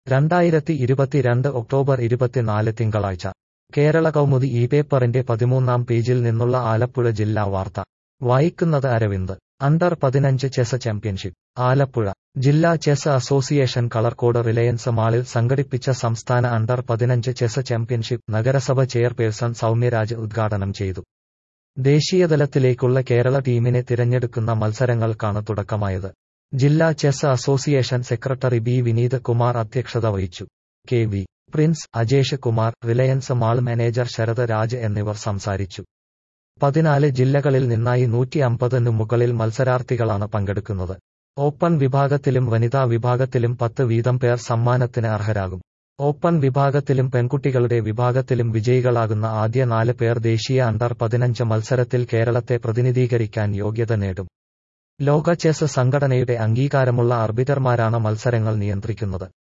രണ്ടായിരത്തി ഇരുപത്തിരണ്ട് ഒക്ടോബർ ഇരുപത്തിനാല് തിങ്കളാഴ്ച കേരള കൗമുദി ഈ പേപ്പറിന്റെ പതിമൂന്നാം പേജിൽ നിന്നുള്ള ആലപ്പുഴ ജില്ലാ വാർത്ത വായിക്കുന്നത് അരവിന്ദ് അണ്ടർ പതിനഞ്ച് ചെസ് ചാമ്പ്യൻഷിപ്പ് ആലപ്പുഴ ജില്ലാ ചെസ് അസോസിയേഷൻ കളർകോട് റിലയൻസ് മാളിൽ സംഘടിപ്പിച്ച സംസ്ഥാന അണ്ടർ പതിനഞ്ച് ചെസ് ചാമ്പ്യൻഷിപ്പ് നഗരസഭ ചെയർപേഴ്സൺ സൗമ്യരാജ് ഉദ്ഘാടനം ചെയ്തു ദേശീയതലത്തിലേക്കുള്ള കേരള ടീമിനെ തിരഞ്ഞെടുക്കുന്ന മത്സരങ്ങൾക്കാണ് തുടക്കമായത് ജില്ലാ chess association secretary B Vineeth Kumar അധ്യക്ഷത വഹിച്ചു K V Prince Ajesh Kumar Reliance mall manager Sarath Raj എന്നിവർ സംസാരിച്ചു പതിനാല് ജില്ലകളിൽ നിന്നായി നൂറ്റി അമ്പതിനു മുകളിൽ മത്സരാർത്ഥികളാണ് പങ്കെടുക്കുന്നത് ഓപ്പൺ വിഭാഗത്തിലും വനിതാ വിഭാഗത്തിലും പത്ത് വീതം പേർ സമ്മാനത്തിന് അർഹരാകും ഓപ്പൺ വിഭാഗത്തിലും പെൺകുട്ടികളുടെ വിഭാഗത്തിലും വിജയികളാകുന്ന ആദ്യ നാല് പേർ ദേശീയ അണ്ടർ പതിനഞ്ച് മത്സരത്തിൽ കേരളത്തെ പ്രതിനിധീകരിക്കാൻ യോഗ്യത നേടും ലോക ചെസ് സംഘടനയുടെ അംഗീകാരമുള്ള ആർബിറ്റർമാരാണ് മത്സരങ്ങൾ നിയന്ത്രിക്കുന്നത്